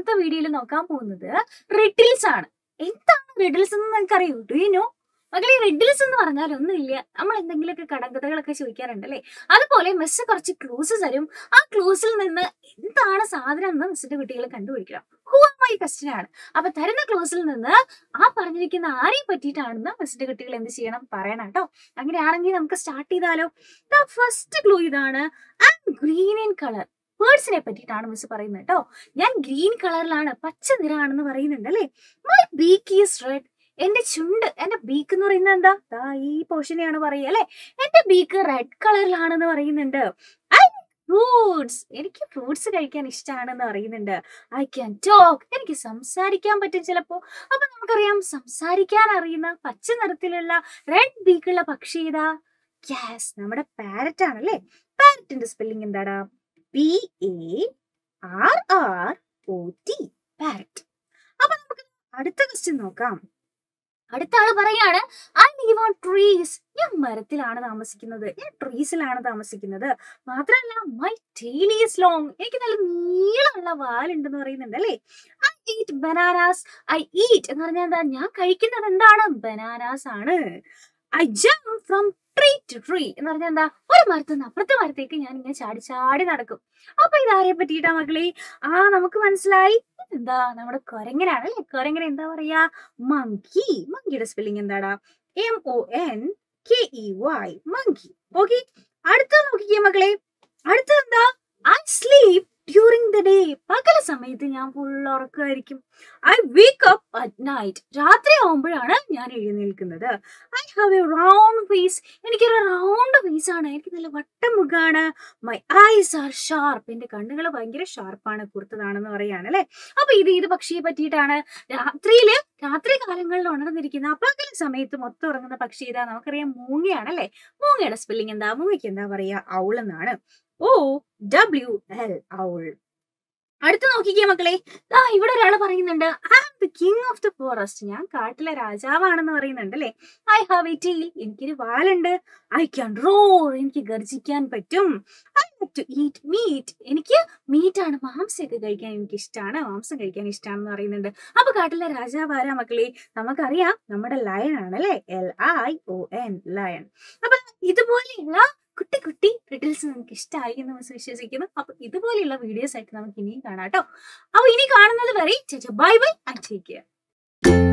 ഇന്നത്തെ വീഡിയോയിൽ നോക്കാൻ പോകുന്നത് റിഡിൽസ് ആണ് എന്താണ് റിഡിൽസ് എന്ന് നിങ്ങൾക്ക് അറിയൂ ഡു യു നോ മകളെ റിഡിൽസ് എന്ന് പറഞ്ഞാൽ ഒന്നുമില്ല നമ്മൾ എന്തെങ്കിലുമൊക്കെ കടങ്കഥകളൊക്കെ ചോദിക്കാറുണ്ടല്ലേ അതുപോലെ മിസ് കുറച്ച് ക്ലൂസ് തരും ആ ക്ലൂസിൽ നിന്ന് എന്താണ് സാധനം എന്ന് മിസ്സിന്റെ കുട്ടികൾ കണ്ടുപിടിക്കണം ഹൂ മൈ ക്വസ്റ്റ്യൻ ആണ് അപ്പൊ തരുന്ന ക്ലൂസിൽ നിന്ന് ആ പറഞ്ഞിരിക്കുന്ന ആരെയും പറ്റിയിട്ടാണെന്ന് മിസ്സിന്റെ കുട്ടികൾ എന്ത് ചെയ്യണം പറയണം കേട്ടോ അങ്ങനെയാണെങ്കിൽ നമുക്ക് സ്റ്റാർട്ട് ചെയ്താലോ ഫസ്റ്റ് ക്ലൂ ഇതാണ് ആൻഡ് ഗ്രീൻ ഇൻ കളർ ബേർഡ്സിനെ പറ്റിയിട്ടാണ് മിസ് പറയുന്നത് കേട്ടോ ഞാൻ ഗ്രീൻ കളറിലാണ് പച്ച നിറമാണെന്ന് പറയുന്നുണ്ട് അല്ലേ മൈ ബീക്ക് ഈസ് റെഡ് എന്റെ ചുണ്ട് എന്റെ ബീക്ക് എന്ന് പറയുന്നത് എന്താ ദാ ഈ പോർഷനെയാണ് പറയുക അല്ലെ എന്റെ ബീക്ക് റെഡ് കളറിലാണെന്ന് പറയുന്നുണ്ട് ഐ ഫ്രൂട്ട്സ് എനിക്ക് ഫ്രൂട്ട്സ് കഴിക്കാൻ ഇഷ്ടമാണെന്ന് പറയുന്നുണ്ട് ഐ ക്യാൻ ടോക്ക് എനിക്ക് സംസാരിക്കാൻ പറ്റും ചിലപ്പോ അപ്പൊ നമുക്കറിയാം സംസാരിക്കാൻ അറിയുന്ന പച്ച നിറത്തിലുള്ള റെഡ് ബീക്കുള്ള പക്ഷി ഏതാ യെസ് നമ്മുടെ പാരറ്റ് ആണല്ലേ പാരറ്റിന്റെ സ്പെല്ലിംഗ് എന്താടാ P A R R O T parrot അപ്പൊ നമുക്ക് അടുത്ത ക്വസ്റ്റ്യൻ നോക്കാം അടുത്ത ആള് പറയാണ് ഐ ലീവ് ഓൺ ട്രീസ് ഞാൻ മരത്തിലാണ് താമസിക്കുന്നത് ഞാൻ ട്രീസിലാണ് താമസിക്കുന്നത് മാത്രമല്ല മൈ ടെയിൽ ഈസ് ലോങ് എനിക്ക് നല്ല നീളമുള്ള വാലുണ്ടെന്ന് പറയുന്നുണ്ട് അല്ലേ I eat bananas I eat എന്ന് പറഞ്ഞാൽ എന്താ ഞാൻ കഴിക്കുന്നത് എന്താണ് ബനാനാസ് ആണ് I jump from tree to tree എന്ന് പറഞ്ഞാൽ എന്താ ഒരു മരത്തിൽ നിന്ന് അപ്പുറത്തെ മരത്തേക്ക് ഞാൻ ഇങ്ങനെ ചാടി ചാടി നടക്കും അപ്പൊ ഇതാരെ പറ്റിയിട്ടാ മക്കളെ ആ നമുക്ക് മനസ്സിലായി എന്താ നമ്മുടെ കൊരങ്ങനാണ് അല്ലെ കൊരങ്ങന എന്താ പറയാ മങ്കി മങ്കിയുടെ സ്പെല്ലിംഗ് എന്താടാ M O N K E Y monkey okay അടുത്ത നോക്കിക്കേ മക്കളെ അടുത്തത് എന്താ I sleep during the day പകല സമയത്ത് ഞാൻ ഫുൾ ഉറക്കമായിരിക്കും I wake up at night രാത്രി ആവുമ്പോഴാണ് ഞാൻ എഴുന്നേൽക്കുന്നത് I have a round face എനിക്കൊരു റൗണ്ട് ഫേസ് ആണ് എനിക്ക് നല്ല വട്ടം മുഖാണ് മൈ ഐസ് ആർ ഷാർപ്പ് എന്റെ കണ്ണുകൾ ഭയങ്കര ഷാർപ്പാണ് കുർത്തതാണെന്ന് പറയാണ് അല്ലെ അപ്പൊ ഇത് ഇത് പക്ഷിയെ പറ്റിയിട്ടാണ് രാത്രിയില് രാത്രി കാലങ്ങളിൽ ഉണർന്നിരിക്കുന്ന പകൽ സമയത്ത് മൊത്തം ഉറങ്ങുന്ന പക്ഷി ഇതാ നമുക്കറിയാം മൂങ്ങയാണ് അല്ലെ മൂങ്ങയുടെ സ്പെല്ലിംഗ് എന്താ മൂങ്ങയ്ക്ക് എന്താ പറയാ ഔൾ എന്നാണ് ഓ ഡബ്ല്യു എൽ ഔൾ അടുത്ത നോക്കിക്കേ മക്കളെ ആ ഇവിടെ ഒരാൾ പറയുന്നുണ്ട് I am the king of the forest ഞാൻ കാട്ടിലെ രാജാവാണെന്ന് പറയുന്നുണ്ട് അല്ലേ ഐ ഹാവ് എ ടീൽ എനിക്കൊരു വാലുണ്ട് ഐ ക്യാൻ റോർ എനിക്ക് ഗർജിക്കാൻ പറ്റും I like to eat meat എനിക്ക് മീറ്റ് ആണ് മാംസമൊക്കെ കഴിക്കാൻ എനിക്ക് ഇഷ്ടമാണ് മാംസം കഴിക്കാൻ ഇഷ്ടമാണെന്ന് പറയുന്നുണ്ട് അപ്പൊ കാട്ടിലെ രാജാവ് ആരാ മക്കളെ നമുക്കറിയാം നമ്മുടെ ലയൺ ആണ് അല്ലെ L I O N lion അപ്പൊ ഇതുപോലെയുള്ള കുട്ടി കുട്ടി റിഡിൽസ് നമുക്ക് ഇഷ്ടമായി എന്ന് മിസ് വിശ്വസിക്കുന്നു അപ്പൊ ഇതുപോലെയുള്ള വീഡിയോസ് ആയിട്ട് നമുക്ക് ഇനിയും കാണാം കേട്ടോ അപ്പൊ ഇനി കാണുന്നത് വരെ bye bye and take care